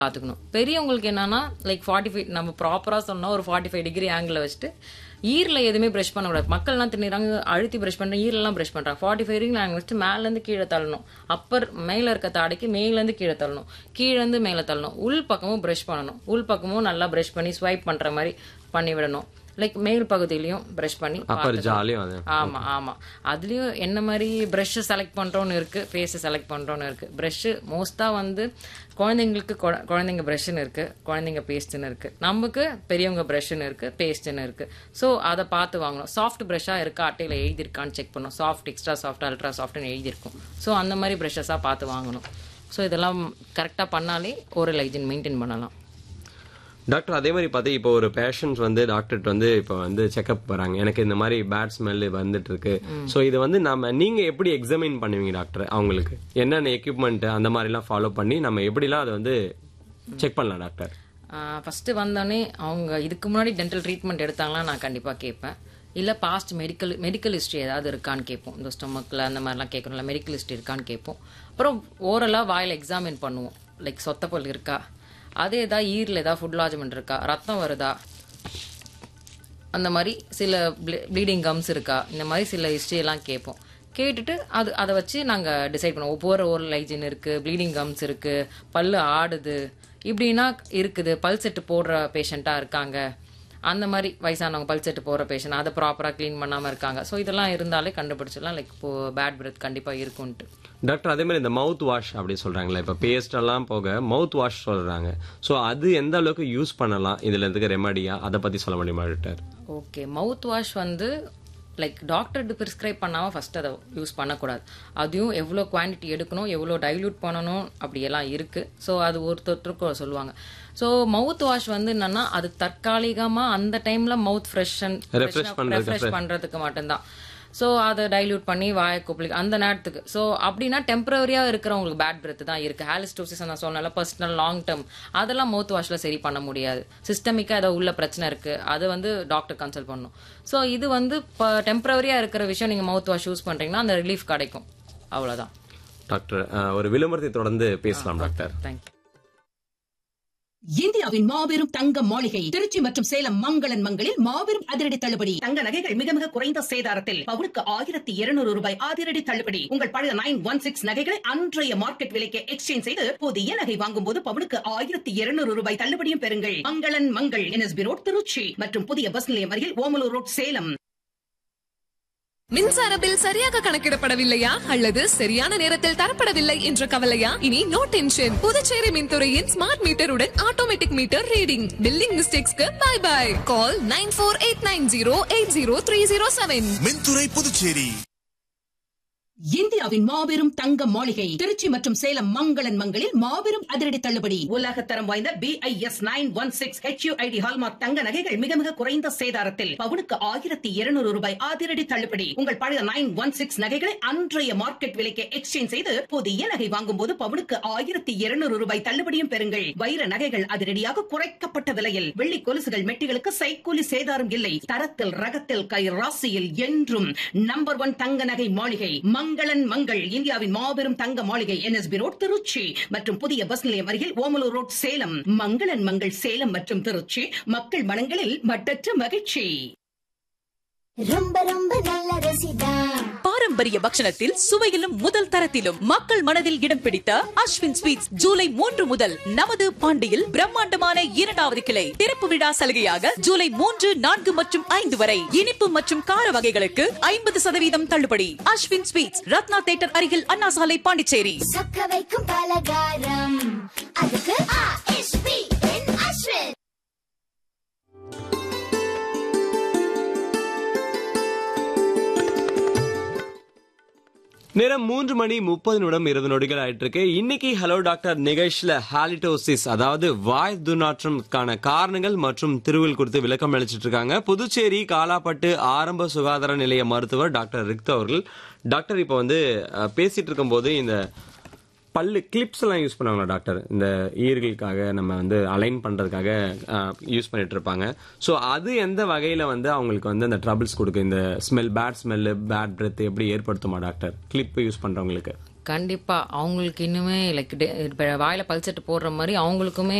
பார்த்துக்கணும் பெரியவங்களுக்கு என்னன்னா லைக் ஃபார்ட்டி ஃபைவ் நம்ம ப்ராப்பராக சொன்னால் ஒரு ஃபார்ட்டி ஃபைவ் டிகிரி ஆங்கிளில் வச்சுட்டு ஈரில் எதுவுமே ப்ரஷ் பண்ணக்கூடாது மக்கள்லாம் திணிறாங்க அழுத்தி ப்ரஷ் பண்ணுறாங்க ஈரெல்லாம் ப்ரஷ் பண்ணுறாங்க ஃபார்ட்டி ஃபைவ் டிகிரி நாங்கள் வச்சுட்டு மேலேருந்து கீழே தள்ளணும் அப்பர் மேலே இருக்க தாடைக்கு மேலேருந்து கீழே தள்ளணும் கீழேருந்து மேலே தள்ளணும் உள் பக்கமும் ப்ரஷ் பண்ணணும் உள் பக்கமும் நல்லா ப்ரஷ் பண்ணி ஸ்வைப் பண்ணுற மாதிரி பண்ணி விடணும் லைக் மேல் பகுதியிலையும் ப்ரஷ் பண்ணி அப்பர் ஜாலியும் அது ஆமா ஆமா அதுலயும் என்ன மாதிரி ப்ரஷ் செலக்ட் பண்றோம்னு இருக்கு ஃபேஸ் செலக்ட் பண்றோம்னு இருக்கு ப்ரஷ் மோஸ்டா வந்து குழந்தைங்களுக்கு குழ- குழந்தைங்க ப்ரஷ்னு இருக்கு குழந்தைங்க பேஸ்ட்னு இருக்கு நமக்கு பெரியவங்க ப்ரஷ்னு இருக்கு பேஸ்ட்னு இருக்கு ஸோ அதை பார்த்து வாங்கணும் சாஃப்ட் ப்ரஷ்ஷா இருக்கா அட்டையில எழுதியிருக்கான்னு செக் பண்ணணும் சாஃப்ட் எக்ஸ்ட்ரா சாஃப்ட் அல்ட்ரா சாஃப்ட்னு எழுதியிருக்கும் ஸோ அந்த மாதிரி ப்ரஷஸாக பார்த்து வாங்கணும் ஸோ இதெல்லாம் கரெக்டாக பண்ணாலே ஓரல் ஹைஜின் மெயின்டைன் பண்ணலாம் டாக்டர் அதே மாதிரி பார்த்தா இப்போ ஒரு பேஷண்ட் வந்து டாக்டர்கிட்ட வந்து இப்போ வந்து செக்அப் வராங்க எனக்கு இந்த மாதிரி பேட் ஸ்மெல் வந்துட்டு இருக்கு ஸோ இது வந்து நம்ம நீங்க எப்படி எக்ஸாமின் பண்ணுவீங்க டாக்டர் அவங்களுக்கு என்னென்ன எக்யூப்மெண்ட் அந்த மாதிரிலாம் ஃபாலோ பண்ணி நம்ம எப்படிலாம் அதை வந்து செக் பண்ணலாம் டாக்டர் ஃபஸ்ட்டு வந்தோடனே அவங்க இதுக்கு முன்னாடி டென்டல் ட்ரீட்மெண்ட் எடுத்தாங்களா நான் கண்டிப்பாக கேட்பேன் இல்லை பாஸ்ட் மெடிக்கல் மெடிக்கல் ஹிஸ்ட்ரி ஏதாவது இருக்கான்னு கேட்போம் இந்த ஸ்டொமக்கில் அந்த மாதிரிலாம் கேட்கணும்ல மெடிக்கல் ஹிஸ்ட்ரி இருக்கான்னு கேட்போம் அப்புறம் ஓரலாக வாயில் எக்ஸாமின் பண்ணுவோம் லைக் சொத்தப்பல் இருக்கா அது ஏதாவது ஈரில் ஏதாவது ஃபுட் லாஜ்மெண்ட் இருக்கா ரத்தம் வருதா அந்த மாதிரி சில ப்ளீடிங் கம்ஸ் இருக்கா இந்த மாதிரி சில history எல்லாம் கேட்போம் கேட்டுட்டு அது அதை வச்சு நாங்கள் டிசைட் பண்ணுவோம் ஒவ்வொரு ஓரல் ஹைஜின் இருக்குது ப்ளீடிங் கம்ஸ் இருக்குது பல்லு ஆடுது இப்படின்னா இருக்குது பல் செட்டு போடுற பேஷண்ட்டாக இருக்காங்க அந்த மாதிரி வயசானவங்க பல் செட்டு போடுற பேஷண்ட் அதை ப்ராப்பராக க்ளீன் பண்ணாமல் இருக்காங்க ஸோ இதெல்லாம் இருந்தாலே கண்டுபிடிச்சிடலாம் லைக் இப்போ பேட் பிரெத் கண்டிப்பாக இருக்கும்ன்ட்டு டாக்டர் அதே மாதிரி இந்த மவுத் வாஷ் அப்படி சொல்றாங்களே இப்போ பேஸ்ட் எல்லாம் போக மவுத் வாஷ் சொல்றாங்க ஸோ அது எந்த அளவுக்கு யூஸ் பண்ணலாம் இதுல இருக்க ரெமடியா அதை பத்தி சொல்ல முடியுமா டாக்டர் ஓகே மவுத் வாஷ் வந்து லைக் டாக்டர் ப்ரிஸ்கிரைப் பண்ணாமல் ஃபர்ஸ்ட் அதை யூஸ் பண்ணக்கூடாது அதையும் எவ்வளோ குவான்டிட்டி எடுக்கணும் எவ்வளோ டைல்யூட் பண்ணணும் அப்படியெல்லாம் இருக்குது ஸோ அது ஒருத்தருக்கும் சொல்லுவாங்க ஸோ மவுத் வாஷ் வந்து என்னன்னா அது தற்காலிகமாக அந்த டைமில் மவுத் ஃப்ரெஷ் Refresh பண்றதுக்கு ரெஃப்ரெஷ் பண்ணுறதுக்கு மட்டும்தான் ஸோ அதை டைல்யூட் பண்ணி வாயை கொப்பளி அந்த நேரத்துக்கு ஸோ அப்படின்னா டெம்பரரியாக இருக்கிறவங்களுக்கு பேட் பிரெத் தான் இருக்குது ஹாலிஸ்டோசிஸ் நான் சொன்னால பர்சனல் லாங் டேர்ம் அதெல்லாம் மவுத் வாஷில் சரி பண்ண முடியாது சிஸ்டமிக்காக ஏதோ உள்ள பிரச்சனை இருக்குது அது வந்து டாக்டர் கன்சல்ட் பண்ணணும் ஸோ இது வந்து இப்போ டெம்பரரியாக இருக்கிற விஷயம் நீங்கள் மவுத் வாஷ் யூஸ் பண்ணுறீங்கன்னா அந்த ரிலீஃப் கிடைக்கும் அவ்வளோதான் டாக்டர் அஹ், ஒரு விளம்பரத்தை தொடர்ந்து பேசலாம் டாக்டர் தேங்க்யூ இந்தியாவின் மாபெரும் தங்க மாளிகை திருச்சி மற்றும் சேலம் மங்களன் மங்களில் மாபெரும் அதிரடி தள்ளுபடி தங்க நகைகள் மிக மிக குறைந்த சேதாரத்தில் பவுனுக்கு ஆயிரத்தி இருநூறு ரூபாய் அதிரடி தள்ளுபடி உங்கள் பழைய நைன் ஒன் சிக்ஸ் நகைகளை அன்றைய மார்க்கெட் விலைக்கு எக்ஸ்சேஞ்ச் செய்து புதிய நகை வாங்கும் போது பவுனுக்கு ஆயிரத்தி இருநூறு ரூபாய் தள்ளுபடியும் பெறுங்கள் மங்களன் மங்கள் என்எஸ்பி ரோட் திருச்சி மற்றும் புதிய பஸ் நிலையம் அருகில் ஓமலூர் ரோட் சேலம் மின்சார பில் சரியாக கணக்கிடப்படவில்லையா அல்லது சரியான நேரத்தில் தரப்படவில்லை என்ற கவலையா இனி நோ டென்ஷன் புதுச்சேரி மின்துறையின் ஸ்மார்ட் மீட்டருடன் ஆட்டோமேட்டிக் மீட்டர் ரீடிங் பில்லிங் மிஸ்டேக்ஸ்க்கு bye bye call nine four eight nine zero eight zero three zero seven மின்துறை புதுச்சேரி இந்தியாவின் மாபெரும் தங்க மாளிகை திருச்சி மற்றும் சேலம் மங்களன் மங்களில் மாபெரும் அதிரடி தள்ளுபடி உலக தரம் வாய்ந்த BIS nine one six HUID hallmark தங்க நகைகள் மிக மிக குறைந்த சேதாரத்தில் பவுனுக்கு ஆயிரத்தி இருநூறு ரூபாய் அதிரடி தள்ளுபடி உங்கள் பழைய நைன் ஒன் சிக்ஸ் நகைகளை அன்றைய மார்க்கெட் விலைக்கு எக்ஸ்சேஞ்ச் செய்து புதிய நகை வாங்கும் போது பவுனுக்கு ஆயிரத்தி இருநூறு ரூபாய் தள்ளுபடியும் பெறுங்கள் வைர நகைகள் அதிரடியாக குறைக்கப்பட்ட விலையில் வெள்ளி கொலுசுகள் மெட்டிகளுக்கு சைக்கூலி சேதாரம் இல்லை தரத்தில் ரகத்தில் கை ராசியில் என்றும் நம்பர் ஒன் தங்க நகை மாளிகை மங்களன் மங்கள் இந்தியாவின் மாபெரும் தங்க மாளிகை என்எஸ்பி ரோட் திருச்சி மற்றும் புதிய பஸ் நிலையம் அருகில் ஓமலூர் ரோட் சேலம் மங்களன் மங்கள் சேலம் மற்றும் திருச்சி மக்கள் மனங்களில் மட்டற்ற மகிழ்ச்சி ரொம்ப ரொம்ப நல்ல ரசிதா பாரம்பரிய பக்ஷணத்தில் சுவையிலும் முதல் தரத்திலும் மக்கள் மனதில் இடம் பிடித்த அஸ்வின் ஸ்வீட்ஸ் ஜூலை மூன்று முதல் நமது பாண்டியில் பிரம்மாண்டமான இரண்டாவது கிளை திறப்பு விழா சலுகையாக ஜூலை மூன்று நான்கு மற்றும் ஐந்து வரை இனிப்பு மற்றும் கார வகைகளுக்கு ஐம்பது சதவீதம் தள்ளுபடி அஸ்வின் ஸ்வீட்ஸ் ரத்னா தேட்டர் அருகில் அண்ணா சாலை பாண்டிச்சேரி சொக்க வைக்கும் பலகாரம் அதுக்கு ஆ.எஸ்.பி. என் அஸ்வின் நேரம் மூன்று மணி முப்பது நிமிடம் இருபது நொடிகள் ஆயிட்டு இருக்கு இன்னைக்கு ஹலோ டாக்டர் நிகழ்ச்சியில ஹாலிடோசிஸ் அதாவது வாய் துர்நாற்றம்க்கான காரணங்கள் மற்றும் திருவில் குறித்து விளக்கம் அளிச்சிட்டு இருக்காங்க புதுச்சேரி காலாப்பட்டு ஆரம்ப சுகாதார நிலைய மருத்துவர் டாக்டர் ரிக்த் அவர்கள் டாக்டர் இப்போ வந்து அஹ், பேசிட்டு இருக்கும்போது இந்த பல்லு கிளிப்ஸ் எல்லாம் யூஸ் பண்ணுவாங்களா டாக்டர் இந்த ஈர்களுக்காக நம்ம வந்து அலைன் பண்றதுக்காக யூஸ் பண்ணிட்டு இருப்பாங்க ஸோ அது எந்த வகையில வந்து அவங்களுக்கு வந்து அந்த ட்ரபிள்ஸ் கொடுக்கும் இந்த smell bad smell bad breath எப்படி ஏற்படுத்துமா டாக்டர் கிளிப் யூஸ் பண்றவங்களுக்கு கண்டிப்பா அவங்களுக்கு இன்னுமே லைக் வாயில பல்செட்டு போடுற மாதிரி அவங்களுக்குமே